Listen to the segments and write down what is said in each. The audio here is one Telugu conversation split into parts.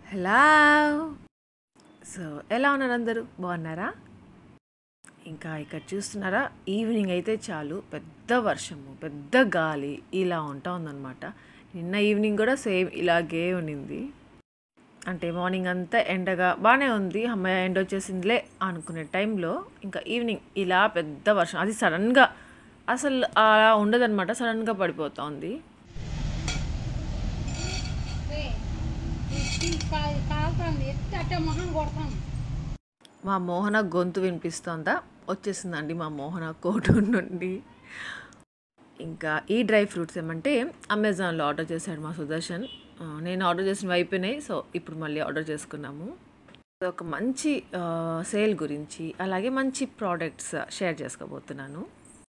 హలో సో ఎలా ఉన్నారు అందరూ బాగున్నారా ఇంకా ఇక్కడ చూస్తున్నారా ఈవినింగ్ అయితే చాలు పెద్ద వర్షము పెద్ద గాలి ఇలా ఉంటా ఉందన్నమాట నిన్న ఈవినింగ్ కూడా సేమ్ ఇలాగే ఉన్నింది అంటే మార్నింగ్ అంతా ఎండగా బాగానే ఉంది అమ్మాయి ఎండ వచ్చేసిందిలే అనుకునే టైంలో ఇంకా ఈవినింగ్ ఇలా పెద్ద వర్షం అది సడన్గా అసలు అలా ఉండదన్నమాట సడన్గా పడిపోతుంది కాల్తాం ఎత్తి అట్టే మొహం కొడతాం మా మోహన గొంతు వినిపిస్తోందా వచ్చేసిందండి మా మోహన కోటు నుండి ఇంకా ఈ డ్రై ఫ్రూట్స్ ఏమంటే అమెజాన్లో ఆర్డర్ చేశాడు మా సుదర్శన్ ఆ, నేను ఆర్డర్ చేసినవి అయిపోయినాయి సో ఇప్పుడు మళ్ళీ ఆర్డర్ చేసుకున్నాము ఇది ఒక మంచి సేల్ గురించి అలాగే మంచి ప్రోడక్ట్స్ షేర్ చేసుకోబోతున్నాను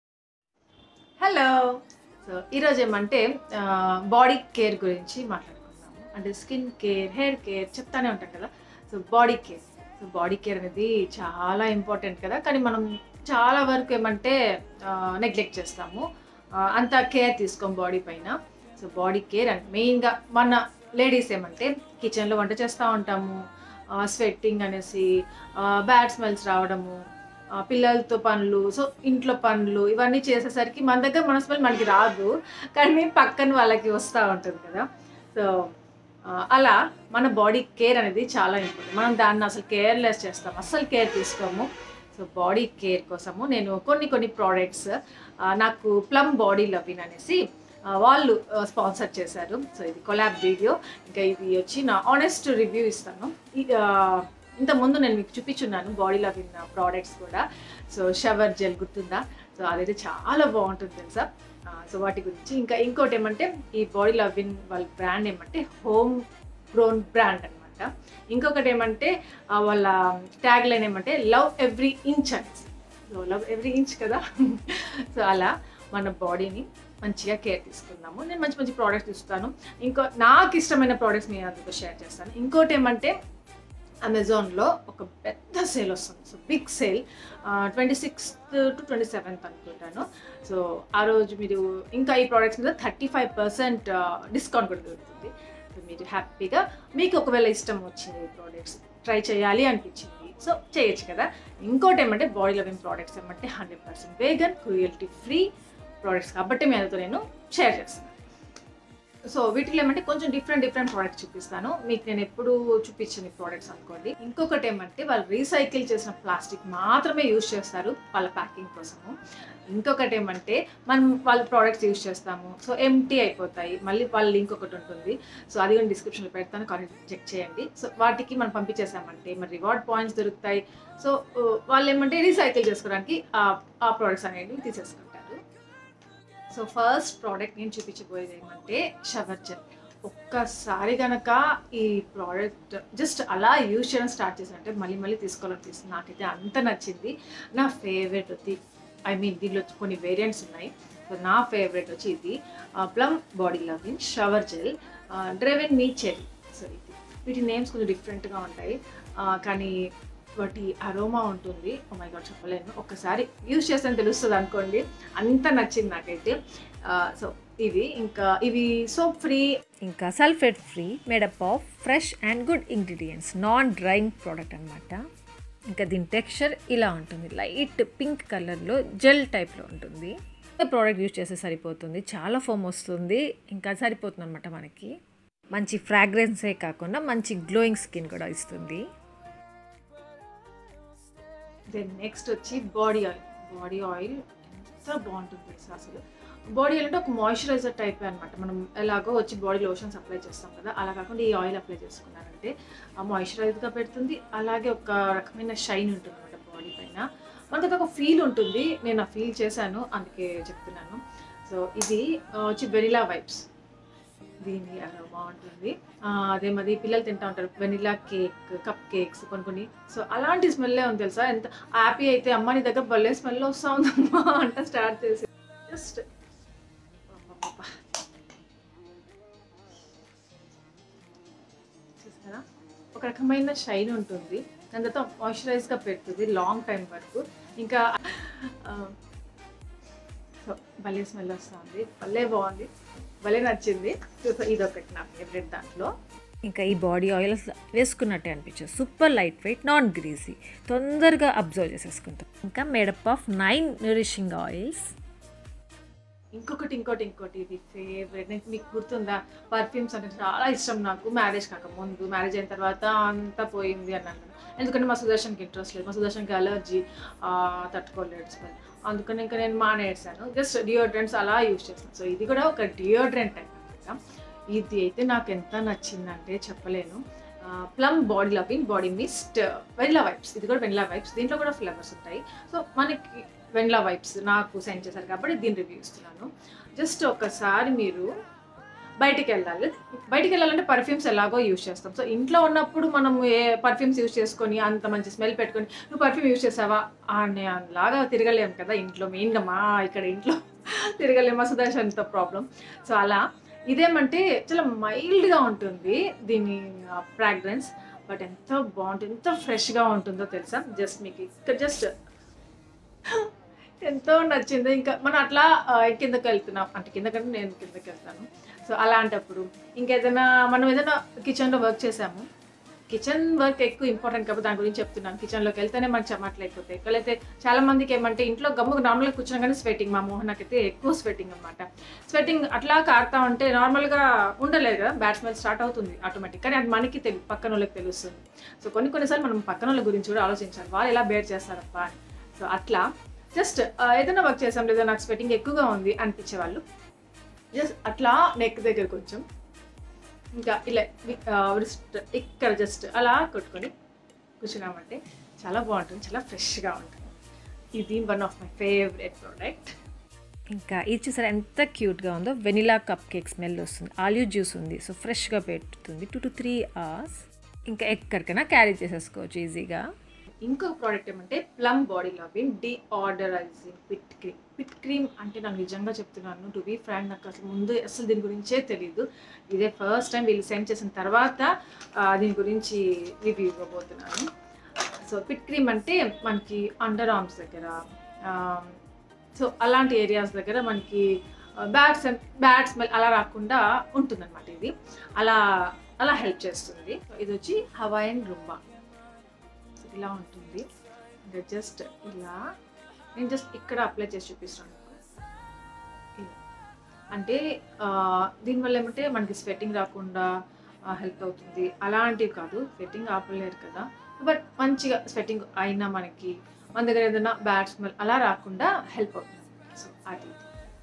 హలో సో ఈరోజు ఏమంటే బాడీ కేర్ గురించి మాట్లాడుకుందాము అంటే స్కిన్ కేర్ హెయిర్ కేర్ చెప్తానే ఉంటాం కదా so body care so body care అనేది చాలా ఇంపార్టెంట్ కదా కానీ మనం చాలా వరకు ఏమంటే నెగ్లెక్ట్ చేస్తాము ఆ, అంత కేర్ తీసుకోం బాడీ పైన సో బాడీ కేర్ అండ్ మెయిన్గా మన లేడీస్ ఏమంటే కిచెన్లో వంట చేస్తూ ఉంటాము స్వెట్టింగ్ అనేసి బ్యాడ్ స్మెల్స్ రావడము ఆ, పిల్లలతో పనులు సో ఇంట్లో పనులు ఇవన్నీ చేసేసరికి మన దగ్గర మన స్మెల్ మనకి రాదు కానీ పక్కన వాళ్ళకి వస్తూ ఉంటుంది కదా సో ఆ, అలా మన బాడీ కేర్ అనేది చాలా ఇంపార్టెంట్ మనం దాన్ని అసలు కేర్లెస్ చేస్తాం అస్సలు కేర్ తీసుకోము సో బాడీ కేర్ కోసము నేను కొన్ని కొన్ని ప్రోడక్ట్స్ నాకు ప్లమ్ బాడీ లవిన్ అనేసి ఆ, వాళ్ళు స్పాన్సర్ చేశారు సో ఇది కొలాబ్ వీడియో ఇంకా ఇది వచ్చి నా ఆనెస్ట్ రివ్యూ ఇస్తాను ఇది ఆ, ఇంతకుముందు నేను మీకు చూపించున్నాను బాడీ లవిన్ ప్రోడక్ట్స్ కూడా సో షవర్ జెల్ గుర్తుందా సో అదైతే చాలా బాగుంటుంది తెలుసా ఆ, సో వాటి గురించి ఇంకా ఇంకోటి ఏమంటే ఈ బాడీ లవిన్ వాళ్ళ బ్రాండ్ ఏమంటే హోమ్ గ్రోన్ బ్రాండ్ అనమాట ఇంకొకటి ఏమంటే ఆ, వాళ్ళ ట్యాగ్ లైన్ ఏమంటే లవ్ ఎవ్రీ ఇంచ్ అనేసి సో లవ్ ఎవ్రీ ఇంచ్ కదా సో అలా మన బాడీని మంచిగా కేర్ తీసుకుందాము నేను మంచి మంచి ప్రోడక్ట్స్ ఇస్తాను ఇంకో నాకు ఇష్టమైన ప్రోడక్ట్స్ మీ అందరితో షేర్ చేస్తాను ఇంకోటి ఏమంటే అమెజాన్లో ఒక పెద్ద సేల్ వస్తుంది so big sale twenty sixth to twenty seventh అనుకుంటాను సో ఆ రోజు మీరు ఇంకా ఈ ప్రోడక్ట్స్ మీద థర్టీ ఫైవ్ పర్సెంట్ డిస్కౌంట్ కూడా దొరుకుతుంది సో మీరు హ్యాపీగా మీకు ఒకవేళ ఇష్టం వచ్చింది ఈ ప్రోడక్ట్స్ ట్రై చేయాలి అనిపించింది సో చేయొచ్చు కదా ఇంకోటి ఏమంటే బాడీ లవింగ్ ప్రోడక్ట్స్ ఏమంటే hundred percent vegan cruelty free products కాబట్టి మీ అందరితో నేను షేర్ చేస్తాను సో వీటిలో ఏమంటే కొంచెం డిఫరెంట్ డిఫరెంట్ ప్రోడక్ట్స్ చూపిస్తాను మీకు నేను ఎప్పుడు చూపించిన ప్రోడక్ట్స్ అనుకోండి ఇంకొకటి ఏమంటే వాళ్ళు రీసైకిల్ చేసిన ప్లాస్టిక్ మాత్రమే యూజ్ చేస్తారు వాళ్ళ ప్యాకింగ్ కోసము ఇంకొకటి ఏమంటే మనం వాళ్ళ ప్రోడక్ట్స్ యూజ్ చేస్తాము సో ఎంటీ అయిపోతాయి మళ్ళీ వాళ్ళ లింక్ ఒకటి ఉంటుంది సో అది కూడా డిస్క్రిప్షన్లో పెడతాను కానీ చెక్ చేయండి సో వాటికి మనం పంపించేసామంటే మరి రివార్డ్ పాయింట్స్ దొరుకుతాయి సో వాళ్ళు ఏమంటే రీసైకిల్ చేసుకోవడానికి ఆ- ఆ ప్రోడక్ట్స్ అనేవి తీసేసుకుంటారు సో ఫస్ట్ ప్రోడక్ట్ నేను చూపించబోయేది ఏమంటే షవర్ జెల్ ఒక్కసారి కనుక ఈ ప్రోడక్ట్ జస్ట్ అలా యూజ్ చేయడం స్టార్ట్ చేసినట్టే మళ్ళీ మళ్ళీ తీసుకోవాలనిపిస్తుంది నాకైతే అంత నచ్చింది నా ఫేవరెట్ వచ్చి ఐ మీన్ దీనిలో కొన్ని వేరియంట్స్ ఉన్నాయి సో నా ఫేవరెట్ వచ్చి ఇది Plum body loving shower gel driven me cherry so ఇది వీటి నేమ్స్ కొంచెం డిఫరెంట్గా ఉంటాయి ఆ, కానీ వాటి అరోమా ఉంటుంది ఓ మై గాడ్ చెప్పలేను ఒక్కసారి యూజ్ చేస్తే తెలుస్తుంది అనుకోండి అంత నచ్చింది నాకైతే సో ఇవి ఇంకా ఇవి సోప్ ఫ్రీ ఇంకా sulphate free made up of fresh and good ingredients non drying product అనమాట ఇంకా దీని టెక్స్చర్ ఇలా ఉంటుంది లైట్ పింక్ కలర్లో జెల్ టైప్లో ఉంటుంది ప్రోడక్ట్ యూజ్ చేస్తే సరిపోతుంది చాలా ఫోమ్ వస్తుంది ఇంకా సరిపోతుంది అనమాట మనకి మంచి ఫ్రాగ్రెన్సే కాకుండా మంచి గ్లోయింగ్ స్కిన్ కూడా ఇస్తుంది దెన్ నెక్స్ట్ వచ్చి బాడీ ఆయిల్ బాడీ ఆయిల్ ఎంత బాగుంటుంది తెలుసా అసలు బాడీ ఆయిల్ అంటే ఒక మాయిశ్చరైజర్ టైప్ అనమాట మనం ఎలాగో వచ్చి బాడీ లోషన్స్ అప్లై చేస్తాం కదా అలా కాకుండా ఈ ఆయిల్ అప్లై చేసుకున్నారంటే ఆ మాయిశ్చరైజ్గా పెడుతుంది అలాగే ఒక రకమైన షైన్ ఉంటుంది అనమాట బాడీ పైన మనకి ఒక ఫీల్ ఉంటుంది నేను ఆ ఫీల్ చేశాను అందుకే చెప్తున్నాను సో ఇది ఆ, వచ్చి వెనిలా వైబ్స్ దీని అలా బాగుంటుంది ఆ, అదే మరి పిల్లలు తింటా ఉంటారు వెనిలా కేక్ కప్ కేక్స్ కొన్ని కొన్ని సో అలాంటి స్మెల్లే ఉంది తెలుసా ఎంత హ్యాపీ అయితే అమ్మ నీ దగ్గర భలే స్మెల్ వస్తా ఉందమ్మా అంట స్టార్ట్ చేసి జస్ట్ చూసారా ఒక రకమైన షైన్ ఉంటుంది దాని తర్వాత మాయిశ్చరైజ్గా పెడుతుంది లాంగ్ టైం వరకు ఇంకా ఆ, సో భలే స్మెల్ వస్తుంది భలే బాగుంది భలే నచ్చింది సో ఇది ఒకటి నా ఫేవరెట్ దాంట్లో ఇంకా ఈ బాడీ ఆయిల్ అసలు వేసుకున్నట్టే అనిపించదు super light weight non greasy తొందరగా అబ్జర్వ్ చేసేసుకుంటాం ఇంకా made up of nine nourishing oils ఇంకొకటి ఇంకోటి ఇంకోటి ఇది ఫేవరెట్ నేను మీకు గుర్తుందా పర్ఫ్యూమ్స్ అంటే చాలా ఇష్టం నాకు మ్యారేజ్ కాక ముందు మ్యారేజ్ అయిన తర్వాత అంతా పోయింది అని అన్నాను ఎందుకంటే మా సుదర్శన్కి ఇంట్రెస్ట్ లేదు మా సుదర్శన్కి అలర్జీ తట్టుకోలేడు స్మెల్ అందుకని ఇంకా నేను మానేసాను జస్ట్ డియోడ్రెంట్స్ అలా యూజ్ చేస్తాను సో ఇది కూడా ఒక డియోడ్రెంట్ టైప్ అనమాట ఇది అయితే నాకు ఎంత నచ్చిందంటే చెప్పలేను Plum body loving body mist vanilla vibes ఇది కూడా వెనిలా వైప్స్ దీంట్లో కూడా ఫ్లేవర్స్ ఉంటాయి సో మనకి వెనిలా వైప్స్ నాకు సెండ్ చేశారు కాబట్టి దీని రివ్యూ ఇస్తున్నాను జస్ట్ ఒకసారి మీరు బయటికి వెళ్ళాలి బయటికి వెళ్ళాలంటే పర్ఫ్యూమ్స్ ఎలాగో యూజ్ చేస్తాం సో ఇంట్లో ఉన్నప్పుడు మనం ఏ పర్ఫ్యూమ్స్ యూజ్ చేసుకొని అంత మంచి స్మెల్ పెట్టుకొని నువ్వు పర్ఫ్యూమ్ యూజ్ చేసావా అని లాగా తిరగలేము కదా ఇంట్లో మెయిన్గా మా ఇక్కడ ఇంట్లో తిరగలేము మా సుదర్శన్తో ప్రాబ్లం సో అలా ఇదేమంటే చాలా మైల్డ్గా ఉంటుంది దీని ఫ్రాగ్రెన్స్ బట్ ఎంత బాగుంటుంది ఎంత ఫ్రెష్గా ఉంటుందో తెలుసా జస్ట్ మీకు ఇక్కడ జస్ట్ ఎంతో నచ్చింది ఇంకా మనం అట్లా ఆ, కిందకి వెళ్తున్నాం అంటే కిందకంటే నేను కిందకి వెళ్తాను సో అలాంటప్పుడు ఇంకేదైనా మనం ఏదైనా కిచెన్లో వర్క్ చేసాము కిచెన్ వర్క్ ఎక్కువ ఇంపార్టెంట్ కాబట్టి దాని గురించి చెప్తున్నాను కిచెన్లోకి వెళ్తేనే మనకి చెమట్లు అయిపోతాయి ఎక్కడైతే చాలా మందికి ఏమంటే ఇంట్లో గమ్ముగా నార్మల్గా కూర్చున్నా కానీ స్వెట్టింగ్ మా మోహన్కి అయితే ఎక్కువ స్వెట్టింగ్ అనమాట స్వెట్టింగ్ అట్లా కారుతా ఉంటే నార్మల్గా ఉండలేదు కదా బ్యాడ్ స్మెల్ స్టార్ట్ అవుతుంది ఆటోమేటిక్ కానీ అది మనకి తెలియదు పక్కన వాళ్ళకి తెలుస్తుంది సో కొన్ని కొన్నిసార్లు మనం పక్కన వాళ్ళ గురించి కూడా ఆలోచించాలి వాళ్ళు ఎలా బేర్ చేస్తారప్పా అని సో అట్లా జస్ట్ ఏదైనా వర్క్ చేసాం లేదా నాకు స్వెట్టింగ్ ఎక్కువగా ఉంది అనిపించే వాళ్ళు జస్ట్ అట్లా నెక్ దగ్గర కొంచెం ఇంకా ఇలా wrist ఇక్కడ జస్ట్ అలా కొట్టుకొని కూర్చున్నామంటే చాలా బాగుంటుంది చాలా ఫ్రెష్గా ఉంటుంది ఇది one of my favourite product ఇంకా ఇది చూసారా ఎంత క్యూట్గా ఉందో వెనిలా కప్ కేక్ స్మెల్ వస్తుంది ఆలివ్ జ్యూస్ ఉంది సో ఫ్రెష్గా పెడుతుంది టూ టు త్రీ అవర్స్ ఇంకా ఎక్కడికైనా క్యారీ చేసేసుకోవచ్చు ఈజీగా ఇంకొక ప్రోడక్ట్ ఏమంటే Plum body loving deodorising pit cream pit cream అంటే నాకు నిజంగా చెప్తున్నాను టు బీ ఫ్రాంక్ నాకు అసలు ముందు అసలు దీని గురించే తెలియదు ఇదే ఫస్ట్ టైం వీళ్ళు సెండ్ చేసిన తర్వాత ఆ, దీని గురించి రివ్యూ ఇవ్వబోతున్నాను సో పిట్ క్రీమ్ అంటే మనకి అండర్ ఆర్మ్స్ దగ్గర సో అలాంటి ఏరియాస్ దగ్గర మనకి బ్యాడ్ బ్యాడ్ స్మెల్ అలా రాకుండా ఉంటుందన్నమాట ఇది అలా అలా హెల్ప్ చేస్తుంది ఇది వచ్చి హవాయన్ రుంబా ఇలా ఉంటుంది ఇంకా జస్ట్ ఇలా నేను జస్ట్ ఇక్కడ అప్లై చేసి చూపిస్తాను మీకు. ఇలా అంటే ఆ, దీనివల్ల ఏమంటే మనకి స్వెట్టింగ్ రాకుండా హెల్ప్ అవుతుంది అలాంటివి కాదు స్వెట్టింగ్ ఆపలేరు కదా బట్ మంచిగా స్వెట్టింగ్ అయినా మనకి మన దగ్గర ఏదైనా బ్యాడ్ స్మెల్ అలా రాకుండా హెల్ప్ అవుతుంది సో అది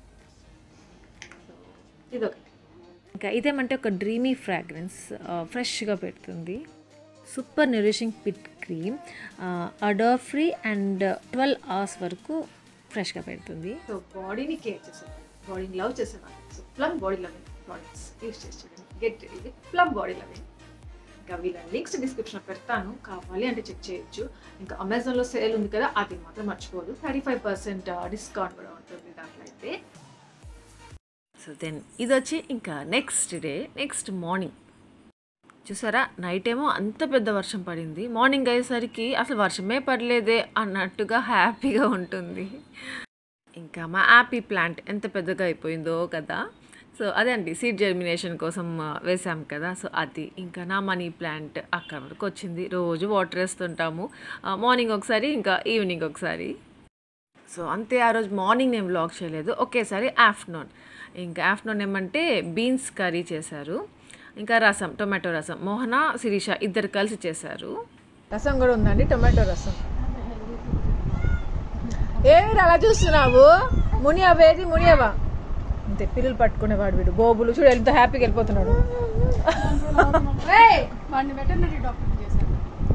So, ఇదొకటి ఇంకా ఇదేమంటే ఒక డ్రీమీ ఫ్రాగ్రెన్స్ ఫ్రెష్గా పెడుతుంది super nourishing pit cream odour free and twelve hours వరకు ఫ్రెష్గా పెడుతుంది సో బాడీని కేర్ చేసేవాళ్ళు బాడీని లవ్ చేసేవాళ్ళు so Plum body loving products use చేసి చూడండి గెట్ ఇది ప్లమ్ బాడీ లవింగ్ ఇంకా వీళ్ళ లింక్స్ డిస్క్రిప్షన్ పెడతాను కావాలి అంటే చెక్ చేయొచ్చు ఇంకా అమెజాన్లో సేల్ ఉంది కదా అది మాత్రం మర్చిపోదు థర్టీ ఫైవ్ పర్సెంట్ డిస్కౌంట్ కూడా ఉంటుంది దాంట్లో అయితే సో దెన్ ఇది వచ్చి ఇంకా నెక్స్ట్ డే నెక్స్ట్ మార్నింగ్ చూసారా నైట్ ఏమో అంత పెద్ద వర్షం పడింది మార్నింగ్ అయ్యేసరికి అసలు వర్షమే పడలేదే అన్నట్టుగా హ్యాపీగా ఉంటుంది ఇంకా మా యాపీ ప్లాంట్ ఎంత పెద్దగా అయిపోయిందో కదా సో అదే అండి సీడ్ జర్మినేషన్ కోసం ఆ, వేసాం కదా సో అది ఇంకా నా మనీ ప్లాంట్ అక్కడ వరకు వచ్చింది రోజు వాటర్ వేస్తుంటాము ఆ, మార్నింగ్ ఒకసారి ఇంకా ఈవినింగ్ ఒకసారి సో అంతే ఆ రోజు మార్నింగ్ నేను వ్లాగ్ చేయలేదు ఒకేసారి ఆఫ్టర్నూన్ ఇంకా ఆఫ్టర్నూన్ ఏమంటే బీన్స్ కర్రీ చేశారు ఇంకా రసం టొమాటో రసం మోహన శిరీష ఇద్దరు కలిసి చేశారు రసం కూడా ఉందండి టొమాటో రసం ఏమి అలా చూస్తున్నావు మునియావేది మునియావా అంతే పిల్లలు పట్టుకునేవాడు వీడు గోబులు చూడు ఎంత హ్యాపీగా వెళ్ళిపోతున్నాడు వాడిని వెటర్నరీ డాక్టర్ చేశాను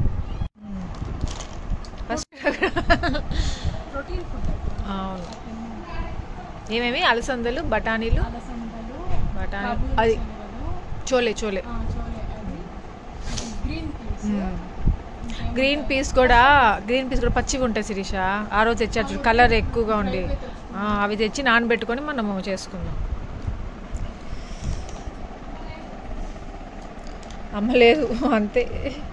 ప్రోటీన్ ఫుడ్ అవును ఏమేమి అలసందలు బఠానీలు అలసందలు బఠానీ కాబూలి అది శనగలు, చోలే చోలే ఆ, చోలే అది గ్రీన్ పీస్ గ్రీన్ పీస్ కూడా గ్రీన్ పీస్ కూడా పచ్చిగా ఉంటాయి శిరీష ఆ రోజు తెచ్చారు చూడు కలర్ ఎక్కువగా ఉండి ఆ, అవి తెచ్చి నానబెట్టుకొని మనము చేసుకుందాం అమ్మలేదు అంతే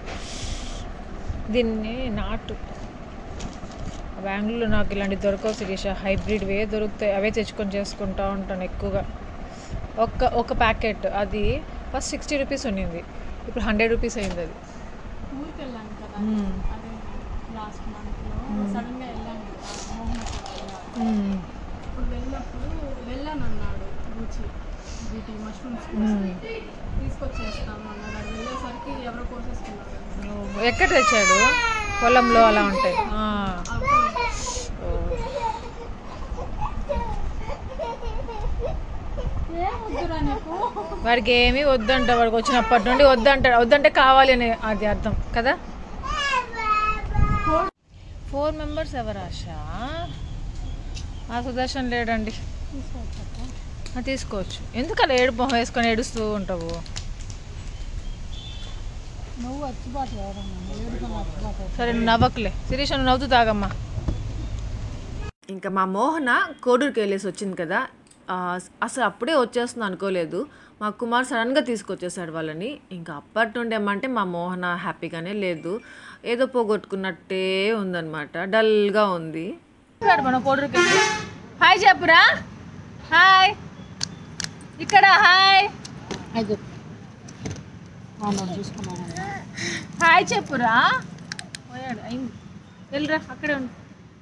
దీన్ని నాటు బెంగళూరులో నాకు ఇలాంటి దొరకవు శిరీష హైబ్రిడ్ వే దొరుకుతాయి అవే తెచ్చుకొని చేసుకుంటా ఉంటాను ఎక్కువగా ఒక్క ఒక ప్యాకెట్ అది ఫస్ట్ సిక్స్టీ రూపీస్ ఉన్నింది ఇప్పుడు హండ్రెడ్ రూపీస్ అయింది అది ఊరికి వెళ్ళాను కదా మ్మ్. అదే లాస్ట్ మంత్లో సడన్గా వెళ్ళాను కదా మోహన్ వెళ్ళాను మ్మ్. ఇప్పుడు వెళ్ళినప్పుడు వెళ్ళాను అన్నాడు రుచి వీటి మష్రూమ్స్ తీసుకొచ్చేస్తాము అన్నాడు అది వెళ్ళేసరికి ఎవరో కోసేసుకున్నారు ఓ, ఎక్కడ తెచ్చాడు పొలంలో అలా ఉంటాయి ఆ. ఓ. ఏం వద్దురా నీకు వాడికి ఏమీ వద్దంట వాడికి వచ్చినప్పటి నుండి వద్దంట వద్దంటే కావాలి అని అది అర్థం కదా ఫోర్ మెంబర్స్ ఎవరు ఆశ ఆ సుదర్శన్ లేడండి ఆ, తీసుకోవచ్చు ఎందుకు అలా ఏడు మొహం వేసుకొని ఏడుస్తూ ఉంటావు నువ్వు వచ్చిబాటు ఎవరన్నా ఏడుకొని వచ్చిబాటు సరే నువ్వు నవ్వకులే శిరీష నువ్వు నవ్వుతూ తాగమ్మా ఇంకా మా మోహన కోడూరుకి వెళ్ళేసి వచ్చింది కదా ఆ, అసలు అప్పుడే వచ్చేస్తుంది అనుకోలేదు మా కుమార్ సడన్గా తీసుకొచ్చేసాడు వాళ్ళని ఇంకా అప్పటి నుండి ఏమంటే మా మోహన హ్యాపీగానే లేదు ఏదో పోగొట్టుకున్నట్టే ఉందన్నమాట డల్గా ఉంది ఇక్కడ మనం కోడూరుకి వెళ్ళి హాయ్ చెప్పురా హాయ్ ఇక్కడ హాయ్ అది చూసుకున్నాను హాయ్ చెప్పురా పోయాడు అయింది వెళ్ళరా అక్కడే ఉండు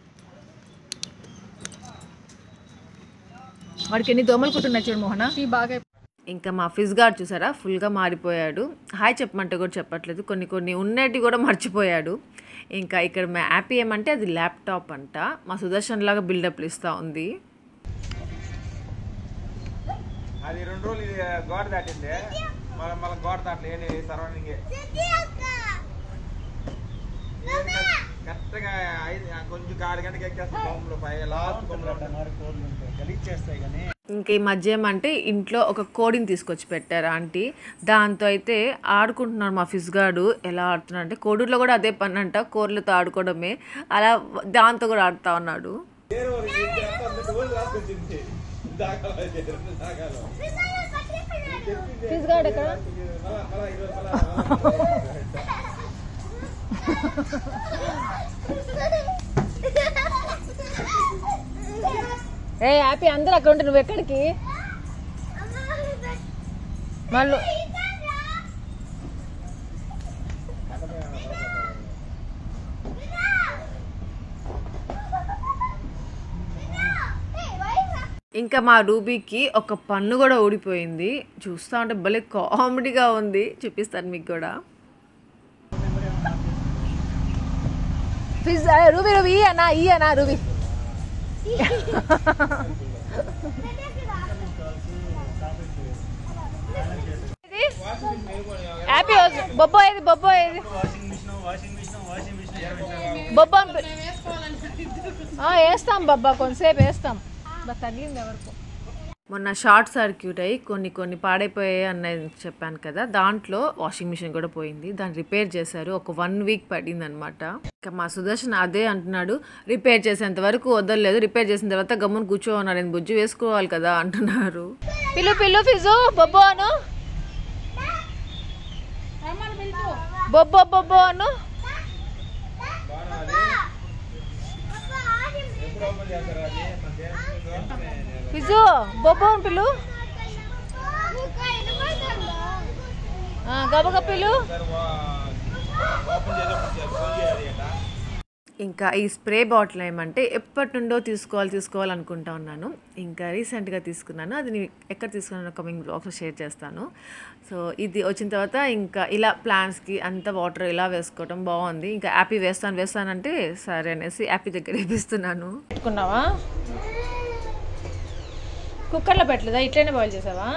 వాడికి ఎన్ని దోమలు కుట్టున్నాయి చూడు మోహన టీ బాగా ఇంకా మా ఫిజ్ గార్డ్ చూసారా ఫుల్గా మారిపోయాడు హాయ్ చెప్పమంటే కూడా చెప్పట్లేదు కొన్ని కొన్ని ఉన్నటి కూడా మర్చిపోయాడు ఇంకా ఇక్కడ మా యాప్ ఏమంటే అది ల్యాప్టాప్ అంట మా సుదర్శన్ లాగా బిల్డప్లు ఇస్తూ ఉంది అది రెండు రోజులు ఇది గోడ దాటింది మళ్ళీ మళ్ళీ గోడ దాటలే ఏంటి సరౌండింగ్ కరెక్ట్గా ఐదు కొంచెం ఆరు గంటకి ఎక్కేస్తాం బొమ్మలు పై లాస్ట్ బొమ్మలు ఇంకా ఈ మధ్య ఏమంటే ఇంట్లో ఒక కోడిని తీసుకొచ్చి పెట్టారు ఆంటీ దాంతో అయితే ఆడుకుంటున్నాడు మా ఫిజ్ గార్డు ఎలా ఆడుతున్నాడు అంటే కోడూరులో కూడా అదే పని అంట కోర్లతో ఆడుకోవడమే అలా దాంతో కూడా ఆడుతా ఉన్నాడు ఏ హ్యాపీ అందరు అక్కడ ఉంటే నువ్వు ఎక్కడికి మళ్ళీ ఇంకా మా రూబీకి ఒక పన్ను కూడా ఊడిపోయింది చూస్తా ఉంటే భలే కామెడీగా ఉంది చూపిస్తాను మీకు కూడా ఫిజ్ రూబీ రూబీ ఈ అన్నా ఈ అన్నా రూబీ హ్యాపీ బొబ్బో ఏది బొబ్బో ఏది బొబ్బో అని పి- ఆ, వేస్తాం బబ్బా కొంతసేపు వేస్తాం బా తగిలింది ఎవరికో మొన్న షార్ట్ సర్క్యూట్ అయ్యి కొన్ని కొన్ని పాడైపోయాయి అన్నది చెప్పాను కదా దాంట్లో వాషింగ్ మిషన్ కూడా పోయింది దాన్ని రిపేర్ చేశారు ఒక వన్ వీక్ పడింది అనమాట ఇంకా మా సుదర్శన్ అదే అంటున్నాడు రిపేర్ చేసేంత వరకు వదలలేదు రిపేర్ చేసిన తర్వాత గమ్మున కూర్చోన్నారు నేను బుజ్జి వేసుకోవాలి కదా అంటున్నారు పిల్లు పిల్లు ఫిజు బొబ్బో అను బొబ్బో బొబ్బో అను ఫిజు బొబ్బో అని పిల్లు ఆ, గబగబ పిల్లు ఓపెన్ చేసేప్పుడు ఫోన్ చేయాలి అట ఇంకా ఈ స్ప్రే బాటిల్ ఏమంటే ఎప్పటి నుండో తీసుకోవాలి తీసుకోవాలి అనుకుంటా ఉన్నాను ఇంకా రీసెంట్గా తీసుకున్నాను అది నేను ఎక్కడ తీసుకున్నాను కమింగ్ బ్లాగ్లో షేర్ చేస్తాను సో ఇది వచ్చిన తర్వాత ఇంకా ఇలా ప్లాంట్స్కి అంత వాటర్ ఇలా వేసుకోవడం బాగుంది ఇంకా యాపీ వేస్తాను వేస్తానంటే సరే అనేసి యాపీ దగ్గర వేపిస్తున్నాను పెట్టుకున్నావా కుక్కర్లో పెట్టలేదా ఇట్లనే బాయిల్ చేసావా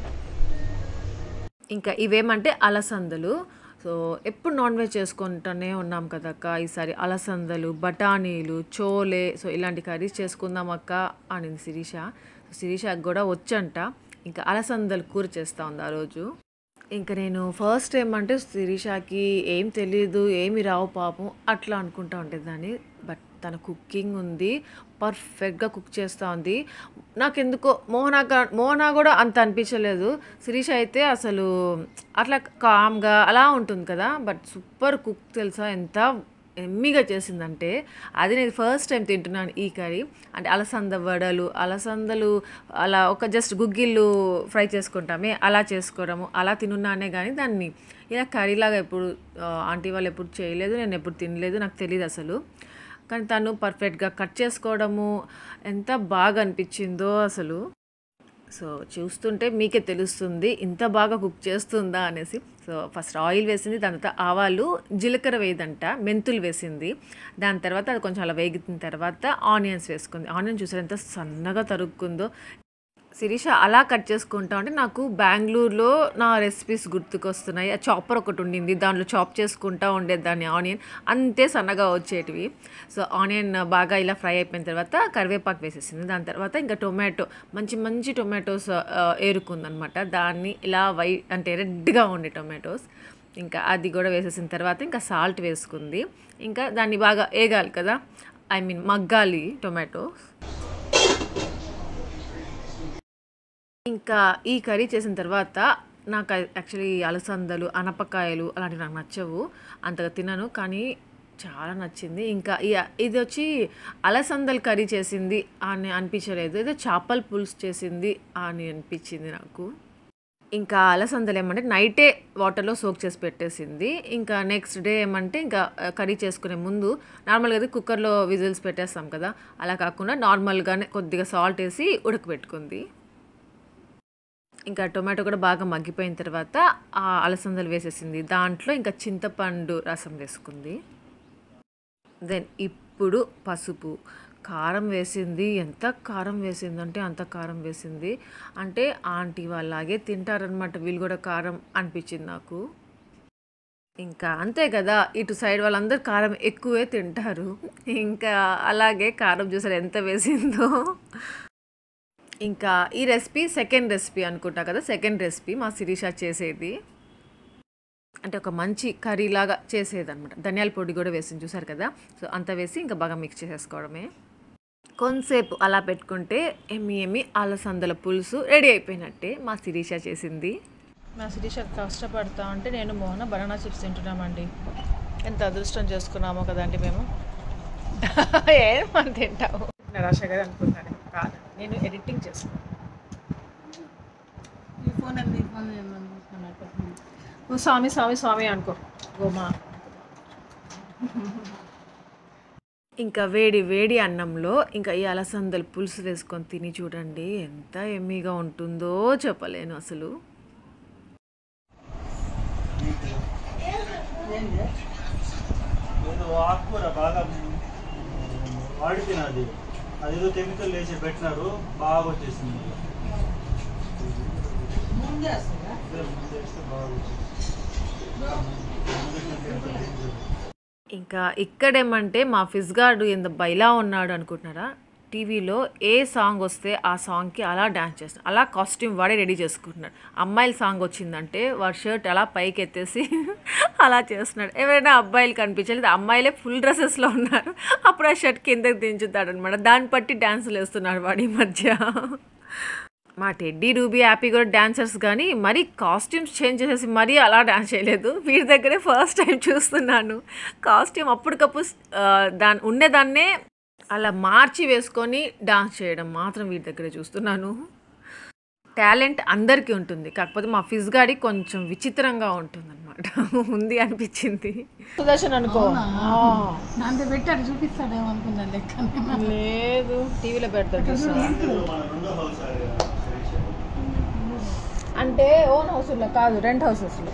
ఇంకా ఇవేమంటే అలసందలు సో ఎప్పుడు నాన్ వెజ్ చేసుకుంటూనే ఉన్నాం కదా అక్క ఈసారి అలసందలు బఠానీలు చోలే సో ఇలాంటి కర్రీస్ చేసుకుందాం అక్క అనింది శిరీష శిరీషకు కూడా వచ్చంట ఇంకా అలసందలు కూర చేస్తా ఉంది ఆ రోజు ఇంకా నేను ఫస్ట్ ఏమంటే శిరీషకి ఏం తెలియదు ఏమి రావు పాపం అట్లా అనుకుంటా ఉండేదాన్ని బట్ తన కుకింగ్ ఉంది పర్ఫెక్ట్గా కుక్ చేస్తూ ఉంది నాకెందుకో మోహన మోహన కూడా అంత అనిపించలేదు శిరీష అయితే అసలు అట్లా కామ్గా అలా ఉంటుంది కదా బట్ సూపర్ కుక్ తెలుసా ఎంత ఎమ్మిగా చేసిందంటే అది నేను ఫస్ట్ టైం తింటున్నాను ఈ కర్రీ అంటే అలసంద వడలు అలసందలు అలా ఒక జస్ట్ గుగ్గిళ్ళు ఫ్రై చేసుకుంటామే అలా చేసుకోవడము అలా తినున్నానే కానీ దాన్ని ఇలా కర్రీలాగా ఎప్పుడు ఆ, ఆంటీ వాళ్ళు ఎప్పుడు చేయలేదు నేను ఎప్పుడు తినలేదు నాకు తెలియదు అసలు కానీ తను పర్ఫెక్ట్గా కట్ చేసుకోవడము ఎంత బాగా అనిపించిందో అసలు సో చూస్తుంటే మీకే తెలుస్తుంది ఇంత బాగా కుక్ చేస్తుందా అనేసి సో ఫస్ట్ ఆయిల్ వేసింది దాని తర్వాత ఆవాలు జీలకర్ర వేయదంట మెంతులు వేసింది దాని తర్వాత అది కొంచెం అలా వేగిన తర్వాత ఆనియన్స్ వేసుకుంది ఆనియన్ చూసారు ఎంత సన్నగా తరుక్కుందో శిరీష అలా కట్ చేసుకుంటా అంటే నాకు బెంగళూరులో నా రెసిపీస్ గుర్తుకొస్తున్నాయి ఆ చాపర్ ఒకటి ఉండింది దాంట్లో చాప్ చేసుకుంటా ఉండేది దాన్ని ఆనియన్ అంతే సన్నగా వచ్చేటివి సో ఆనియన్ బాగా ఇలా ఫ్రై అయిపోయిన తర్వాత కరివేపాకు వేసేసింది దాని తర్వాత ఇంకా టొమాటో మంచి మంచి టొమాటోస్ ఏరుకుందనమాట దాన్ని ఇలా వై అంటే రెడ్గా ఉండే టొమాటోస్ ఇంకా అది కూడా వేసేసిన తర్వాత ఇంకా సాల్ట్ వేసుకుంది ఇంకా దాన్ని బాగా ఏగాలి కదా ఐ మీన్ మగ్గాలి టొమాటోస్ ఇంకా ఈ కర్రీ చేసిన తర్వాత నాకు యాక్చువల్లీ అలసందలు అనపకాయలు అలాంటివి నాకు నచ్చవు అంతగా తినను కానీ చాలా నచ్చింది ఇంకా ఈ ఇది వచ్చి అలసందలు కర్రీ చేసింది అని అనిపించలేదు ఏదో చేపల పులుసు చేసింది అని అనిపించింది నాకు ఇంకా అలసందలు ఏమంటే నైటే వాటర్లో సోక్ చేసి పెట్టేసింది ఇంకా నెక్స్ట్ డే ఏమంటే ఇంకా కర్రీ చేసుకునే ముందు నార్మల్గా అయితే కుక్కర్లో విజిల్స్ పెట్టేస్తాం కదా అలా కాకుండా నార్మల్గానే కొద్దిగా సాల్ట్ వేసి ఉడకబెట్టుకుంది ఇంకా టొమాటో కూడా బాగా మగ్గిపోయిన తర్వాత ఆ అలసందలు వేసేసింది దాంట్లో ఇంకా చింతపండు రసం వేసుకుంది దెన్ ఇప్పుడు పసుపు కారం వేసింది ఎంత కారం వేసిందంటే అంత కారం వేసింది అంటే ఆంటీ వాళ్ళలాగే తింటారనమాట వీళ్ళు కూడా కారం అనిపించింది నాకు ఇంకా అంతే కదా ఇటు సైడ్ వాళ్ళందరూ కారం ఎక్కువే తింటారు ఇంకా అలాగే కారం చూసారు ఎంత వేసిందో ఇంకా ఈ రెసిపీ సెకండ్ రెసిపీ అనుకుంటా కదా సెకండ్ రెసిపీ మా శిరీష చేసేది అంటే ఒక మంచి కర్రీ లాగా చేసేది అనమాట ధనియాల పొడి కూడా వేసింది చూసారు కదా సో అంత వేసి ఇంకా బాగా మిక్స్ చేసేసుకోవడమే కొంతసేపు అలా పెట్టుకుంటే ఎమ్మి ఎమ్మి అలసందల పులుసు రెడీ అయిపోయినట్టే మా శిరీష చేసింది మా శిరీష కష్టపడతా ఉంటే నేను మోహన బనానా చిప్స్ తింటున్నామండి ఎంత అదృష్టం చేసుకున్నామో కదండి మేము ఏమని తింటాము నిరాశ గారు అనుకుంటాను కాదు నేను ఎడిటింగ్ చేస్తున్నాను ఈ ఫోన్ ఎంత ఈ ఫోన్ ఏమనుకుంటున్నట్టు ఓ స్వామి స్వామి స్వామి అనుకో గోమా ఇంకా వేడి వేడి అన్నంలో ఇంకా ఈ అలసందల పులుసు వేసుకొని తిని చూడండి ఎంత ఎమ్మీగా ఉంటుందో చెప్పలేను అసలు ఏదో ఆకుకూర బాగా వాడిపోయినది అదేదో కెమికల్ వేసి పెట్టినారు బాగా వచ్చేసింది ఇదే ముందు వేస్తే బాగా వచ్చేసింది. ముందు కంటే ఎంత danger. ఇంకా ఇక్కడేమంటే మా ఫిజ్ గార్డు ఎంత బైలా ఉన్నాడు అనుకుంటున్నారా టీవీలో ఏ సాంగ్ వస్తే ఆ సాంగ్కి అలా డ్యాన్స్ చేస్తున్నాడు అలా కాస్ట్యూమ్ వాడే రెడీ చేసుకుంటున్నాడు అమ్మాయిల సాంగ్ వచ్చిందంటే వాడి షర్ట్ అలా పైకి ఎత్తేసి అలా చేస్తున్నాడు ఎవరైనా అబ్బాయిలు కనిపించలేదు అమ్మాయిలే ఫుల్ డ్రెస్సెస్లో ఉన్నారు అప్పుడు ఆ షర్ట్ కిందకి దించుతాడు అనమాట దాన్ని బట్టి డ్యాన్సులు వేస్తున్నాడు వాడి ఈ మధ్య మా టెడ్డీ రూబీ హ్యాపీ కూడా డాన్సర్స్ కానీ మరీ కాస్ట్యూమ్స్ చేంజ్ చేసేసి మరీ అలా డాన్స్ చేయలేదు వీరి దగ్గరే ఫస్ట్ టైం చూస్తున్నాను కాస్ట్యూమ్ అప్పటికప్పుడు ఆ, దాని ఉండేదాన్నే అలా మార్చి వేసుకొని డాన్స్ చేయడం మాత్రం వీరి దగ్గరే చూస్తున్నాను టాలెంట్ అందరికీ ఉంటుంది కాకపోతే మా ఫిజ్ గాడి కొంచెం విచిత్రంగా ఉంటుంది అనమాట ఉంది అనిపించింది సుదర్శన్ అనుకో దాంతో పెట్టాడు చూపిస్తాడేమో అనుకున్నాను లెక్క లేదు టీవీలో పెడతాడు చూసా ఏదో మన రెండో హౌస్ అంటే ఓన్ హౌస్లో కాదు రెంట్ హౌసెస్లో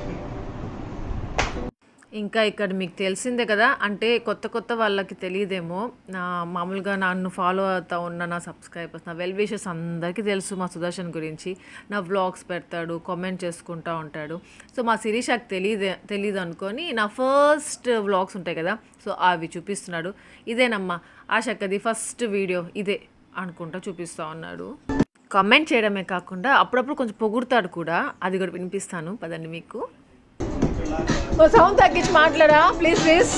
ఇంకా ఇక్కడ మీకు తెలిసిందే కదా అంటే కొత్త కొత్త వాళ్ళకి తెలియదేమో నా మామూలుగా నన్ను ఫాలో అవుతా ఉన్న నా సబ్స్క్రైబర్స్ నా వెల్ విషెస్ అందరికీ తెలుసు మా సుదర్శన్ గురించి నా వ్లాగ్స్ పెడతాడు కామెంట్ చేసుకుంటూ ఉంటాడు సో మా శిరీషకి తెలియదే తెలియదు అనుకొని నా ఫస్ట్ వ్లాగ్స్ ఉంటాయి కదా సో అవి చూపిస్తున్నాడు ఇదేనమ్మా ఆశక్కది ఫస్ట్ వీడియో ఇదే అనుకుంటా చూపిస్తూ ఉన్నాడు కామెంట్ చేయడమే కాకుండా అప్పుడప్పుడు కొంచెం పొగుడుతాడు కూడా అది కూడా వినిపిస్తాను పదండి మీకు ఓ సౌండ్ తగ్గించి మాట్లాడా ప్లీజ్ ప్లీజ్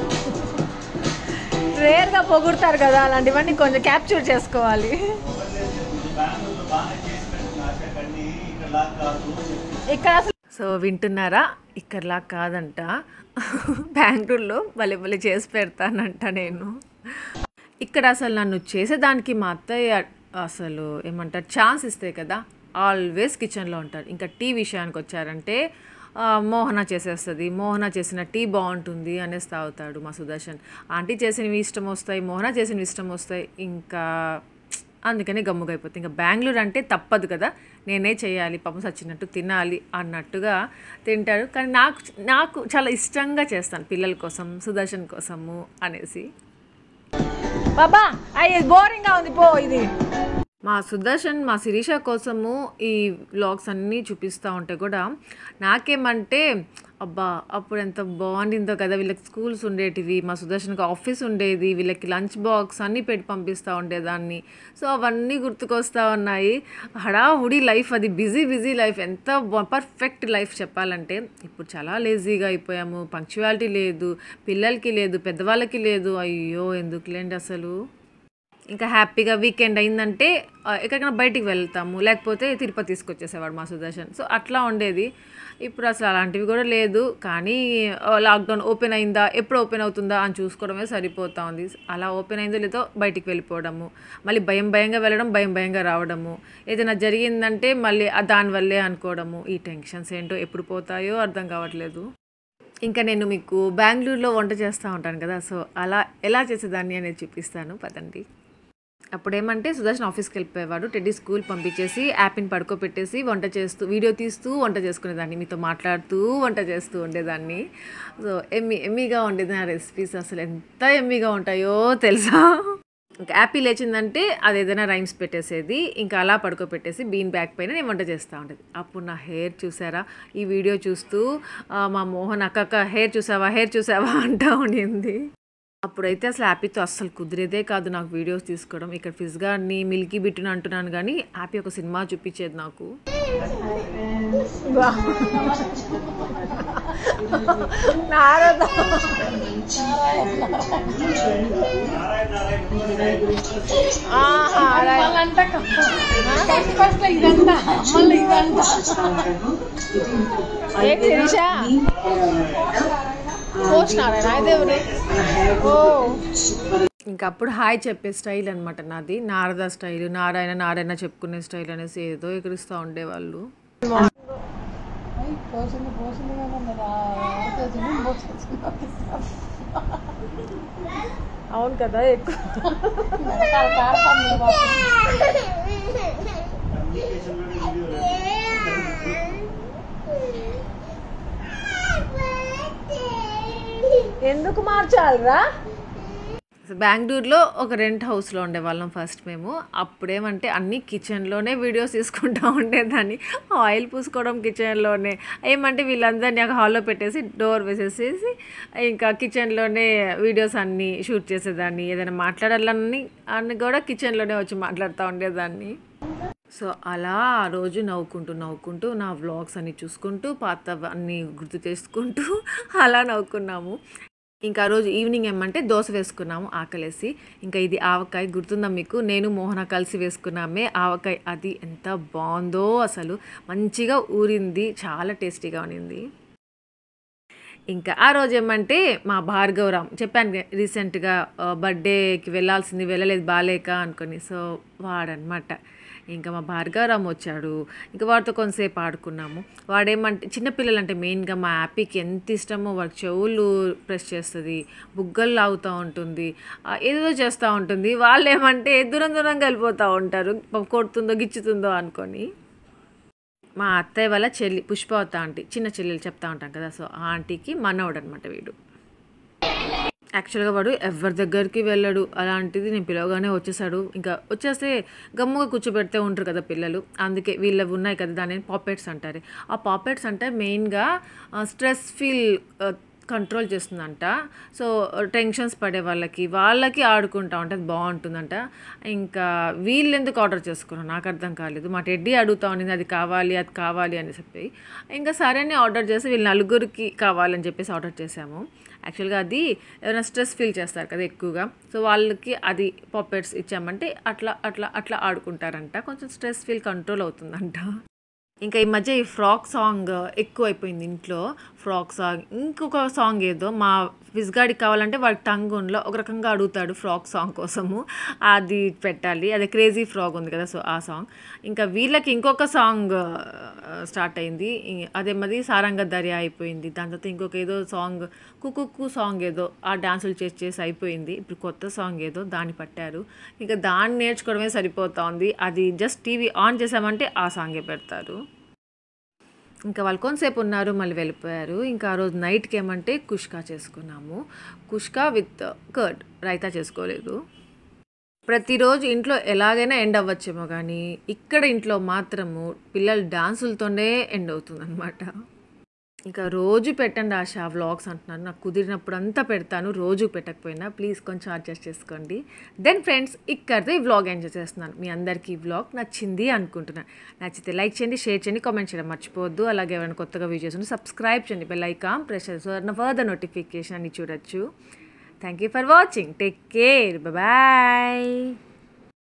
రేర్గా పొగుడతారు కదా అలాంటివన్నీ కొంచెం క్యాప్చర్ చేసుకోవాలి బెంగళూరులో బాగానే చేసి పెట్టిన ఆశ కానీ ఇక్కడ లాగా కాదు ఇక్కడ అసలు సో వింటున్నారా ఇక్కడలా కాదంట బెంగళూరులో భలే భలే చేసి పెడతానంట నేను ఇక్కడ అసలు నన్ను చేసేదానికి మా అత్తయ్య అసలు ఏమంటారు ఛాన్స్ ఇస్తే కదా ఆల్వేస్ కిచెన్లో ఉంటారు ఇంకా టీ విషయానికి వచ్చారంటే ఆ, మోహన చేసేస్తుంది మోహన చేసిన టీ బాగుంటుంది అనేసి తాగుతాడు మా సుదర్శన్ ఆంటీ చేసినవి ఇష్టం వస్తాయి మోహన చేసినవి ఇష్టం వస్తాయి ఇంకా అందుకని గమ్ముగా అయిపోతుంది ఇంకా బెంగళూరు అంటే తప్పదు కదా నేనే చేయాలి పాపం సచ్చినట్టు తినాలి అన్నట్టుగా తింటాడు కానీ నాకు నాకు చాలా ఇష్టంగా చేస్తాను పిల్లల కోసం సుదర్శన్ కోసము అనేసి బాబా అయ్యి బోరింగ్గా ఉంది పో ఇది మా సుదర్శన్ మా శిరీష కోసము ఈ వ్లాగ్స్ అన్నీ చూపిస్తూ ఉంటే కూడా నాకేమంటే అబ్బా అప్పుడు ఎంత బాగుండిందో కదా వీళ్ళకి స్కూల్స్ ఉండేటివి మా సుదర్శన్కి ఆఫీస్ ఉండేది వీళ్ళకి లంచ్ బాక్స్ అన్నీ పెట్టి పంపిస్తూ ఉండేదాన్ని సో అవన్నీ గుర్తుకొస్తూ ఉన్నాయి హడావుడి లైఫ్ అది బిజీ బిజీ లైఫ్ ఎంత పర్ఫెక్ట్ లైఫ్ చెప్పాలంటే ఇప్పుడు చాలా లేజీగా అయిపోయాము పంక్చువాలిటీ లేదు పిల్లలకి లేదు పెద్దవాళ్ళకి లేదు అయ్యో ఎందుకులేండి అసలు ఇంకా హ్యాపీగా వీకెండ్ అయిందంటే ఆ, ఎక్కడికైనా బయటికి వెళ్తాము లేకపోతే తిరుపతి తీసుకొచ్చేసేవాడు మా సుదర్శన్ సో అట్లా ఉండేది ఇప్పుడు అసలు అలాంటివి కూడా లేదు కానీ ఆ, లాక్డౌన్ ఓపెన్ అయిందా ఎప్పుడు ఓపెన్ అవుతుందా అని చూసుకోవడమే సరిపోతా ఉంది అలా ఓపెన్ అయిందో లేదో బయటికి వెళ్ళిపోవడము మళ్ళీ భయం భయంగా వెళ్ళడం భయం భయంగా రావడము ఏదైనా జరిగిందంటే మళ్ళీ ఆ దానివల్లే అనుకోవడము ఈ టెన్షన్స్ ఏంటో ఎప్పుడు పోతాయో అర్థం కావట్లేదు ఇంకా నేను మీకు బెంగళూరులో వంట చేస్తూ ఉంటాను కదా సో అలా ఎలా చేసేదాన్ని అనేది చూపిస్తాను పదండి అప్పుడేమంటే సుదర్శన్ ఆఫీస్కి వెళ్ళిపోయేవాడు టెడ్డీ స్కూల్ పంపించేసి యాప్ని పడుకోబెట్టేసి వంట చేస్తూ వీడియో తీస్తూ వంట చేసుకునేదాన్ని మీతో మాట్లాడుతూ వంట చేస్తూ ఉండేదాన్ని సో ఎమ్మి ఎమ్మిగా ఉండేది నా రెసిపీస్ అసలు ఎంత ఎమ్మిగా ఉంటాయో తెలుసా ఇంకా యాపీ లేచిందంటే అది ఏదైనా రైమ్స్ పెట్టేసేది ఇంకా అలా పడుకోబెట్టేసి బీన్ బ్యాగ్ పైన నేను వంట చేస్తూ ఉండేది అప్పుడు నా హెయిర్ చూసారా ఈ వీడియో చూస్తూ ఆ, మా మోహన్ అక్కక్క హెయిర్ చూసావా హెయిర్ చూసావా అంటా ఉండింది అప్పుడైతే అసలు హ్యాపీతో అస్సలు కుదిరేదే కాదు నాకు వీడియోస్ తీసుకోవడం ఇక్కడ ఫిజ్ గారిని మిల్కీ బిట్టుని అంటున్నాను కానీ హ్యాపీ ఒక సినిమా చూపించేది నాకు వాళ్ళంట ఫస్ట్ ఫస్ట్ ఇదంతా మళ్ళీ ఇదంతా పోసినారా దేవుని ఓ ఇంకా అప్పుడు హాయ్ చెప్పే స్టైల్ అనమాట నాది నారద స్టైల్ నారాయణ నారాయణ చెప్పుకునే స్టైల్ అనేసి ఏదో ఎగురుస్తూ ఉండేవాళ్ళు పోసింది పోసింది కానీ పోసింది అవును కదా ఎక్కువ ఎందుకు మార్చాలిరా బెంగళూరులో ఒక రెంట్ హౌస్లో ఉండేవాళ్ళం ఫస్ట్ మేము అప్పుడేమంటే అన్ని కిచెన్లోనే వీడియోస్ తీసుకుంటూ ఉండేదాన్ని ఆయిల్ పూసుకోవడం కిచెన్లోనే ఏమంటే వీళ్ళందరినీ ఒక హాల్లో పెట్టేసి డోర్ వేసేసేసి ఇంకా కిచెన్లోనే వీడియోస్ అన్నీ షూట్ చేసేదాన్ని ఏదైనా మాట్లాడాలని అన్ని కూడా కిచెన్లోనే వచ్చి మాట్లాడుతూ ఉండేదాన్ని సో అలా ఆ రోజు నవ్వుకుంటూ నవ్వుకుంటూ నా వ్లాగ్స్ అన్ని చూసుకుంటూ పాత అన్ని గుర్తు చేసుకుంటూ అలా నవ్వుకున్నాము ఇంకా ఆ రోజు ఈవినింగ్ ఏమంటే దోశ వేసుకున్నాము ఆకలేసి ఇంకా ఇది ఆవకాయ గుర్తుందా మీకు నేను మోహన కలిసి వేసుకున్నామే ఆవకాయ అది ఎంత బాగుందో అసలు మంచిగా ఊరింది చాలా టేస్టీగా ఉన్నింది ఇంకా ఆ రోజు ఏమంటే మా భార్గవరామ్ చెప్పాను కదా, రీసెంట్గా ఆ, బర్త్డేకి వెళ్ళాల్సింది వెళ్ళలేదు బాలేక అనుకొని సో వాడనమాట ఇంకా మా భార్గవరామ్ వచ్చాడు ఇంకా వాడితో కొంతసేపు ఆడుకున్నాము వాడేమంటే చిన్నపిల్లలు అంటే మెయిన్గా మా యాపీకి ఎంత ఇష్టమో వాడికి చెవులు ప్రెస్ చేస్తుంది బుగ్గలు లాగుతూ ఉంటుంది ఆ, ఏదేదో చేస్తూ ఉంటుంది వాళ్ళు ఏమంటే దూరం దూరంగా వెళ్ళిపోతూ ఉంటారు పాపం కొడుతుందో గిచ్చుతుందో అనుకొని మా అత్తయ్య వాళ్ళ చెల్లి పుష్పవత ఆంటీ చిన్న చెల్లెలు చెప్తా ఉంటాం కదా సో ఆ ఆంటీకి మనవడు అనమాట వీడు యాక్చువల్గా వాడు ఎవరి దగ్గరికి వెళ్ళాడు అలాంటిది నేను పిలవగానే వచ్చేసాడు ఇంకా వచ్చేస్తే గమ్ముగా కూర్చోబెడితే ఉంటారు కదా పిల్లలు అందుకే వీళ్ళవి ఉన్నాయి కదా దాని పాపెట్స్ అంటారు ఆ పాపెట్స్ అంటే మెయిన్గా స్ట్రెస్ ఫీల్ కంట్రోల్ చేస్తుందంట సో టెన్షన్స్ పడే వాళ్ళకి వాళ్ళకి ఆడుకుంటా ఉంటే అది బాగుంటుందంట ఇంకా వీళ్ళు ఎందుకు ఆర్డర్ చేసుకున్నాను నాకు అర్థం కాలేదు మా టెడ్డీ అడుగుతా ఉన్నింది అది కావాలి అది కావాలి అని చెప్పి ఇంకా సరే అని ఆర్డర్ చేసి వీళ్ళు నలుగురికి కావాలని చెప్పేసి ఆర్డర్ చేసాము యాక్చువల్గా అది ఎవరైనా స్ట్రెస్ ఫీల్ చేస్తారు కదా ఎక్కువగా సో వాళ్ళకి అది పాపెట్స్ ఇచ్చామంటే అట్లా అట్లా అట్లా ఆడుకుంటారంట కొంచెం స్ట్రెస్ ఫీల్ కంట్రోల్ అవుతుందంట ఇంకా ఈ మధ్య ఈ ఫ్రాక్ సాంగ్ ఎక్కువ అయిపోయింది ఇంట్లో ఫ్రాక్ సాంగ్ ఇంకొక సాంగ్ ఏదో మా విజ్గాడికి కావాలంటే వాడి టంగున్లో ఒక రకంగా అడుగుతాడు ఫ్రాక్ సాంగ్ కోసము అది పెట్టాలి అదే క్రేజీ ఫ్రాక్ ఉంది కదా సో ఆ సాంగ్ ఇంకా వీళ్ళకి ఇంకొక సాంగ్ స్టార్ట్ అయింది ఈ- అదే మరి సారంగ దర్యా అయిపోయింది దాని తర్వాత ఇంకొక ఏదో సాంగ్ కుకుక్కు సాంగ్ ఏదో ఆ డాన్సులు చేసి చేసి అయిపోయింది ఇప్పుడు కొత్త సాంగ్ ఏదో దాన్ని పట్టారు ఇంకా దాన్ని నేర్చుకోవడమే సరిపోతా ఉంది అది జస్ట్ టీవీ ఆన్ చేసామంటే ఆ సాంగే పెడతారు ఇంకా వాళ్ళు కొంతసేపు ఉన్నారు మళ్ళీ వెళ్ళిపోయారు ఇంకా ఆ రోజు నైట్కి ఏమంటే కుష్కా చేసుకున్నాము కుష్కా విత్ కర్డ్ రైతా చేసుకోలేదు ప్రతిరోజు ఇంట్లో ఎలాగైనా ఎండ్ అవ్వచ్చేమో కానీ ఇక్కడ ఇంట్లో మాత్రము పిల్లల డాన్సులతోనే ఎండ్ అవుతుంది అనమాట ఇంకా రోజు పెట్టండి ఆశ వ్లాగ్స్ అంటున్నాను నాకు కుదిరినప్పుడు అంతా పెడతాను రోజు పెట్టకపోయినా ప్లీజ్ కొంచెం అడ్జస్ట్ చేసుకోండి దెన్ ఫ్రెండ్స్ ఇక్కడితో ఈ వ్లాగ్ ఎంజాయ్ చేస్తున్నాను మీ అందరికీ ఈ వ్లాగ్ నచ్చింది అనుకుంటున్నాను నచ్చితే లైక్ చేయండి షేర్ చేయండి కామెంట్ చేయడం మర్చిపోవద్దు అలాగే ఎవరైనా కొత్తగా వీడియోస్ ఉంటే సబ్స్క్రైబ్ చేయండి bell icon press so further notification అని చూడొచ్చు thank you for watching take care bye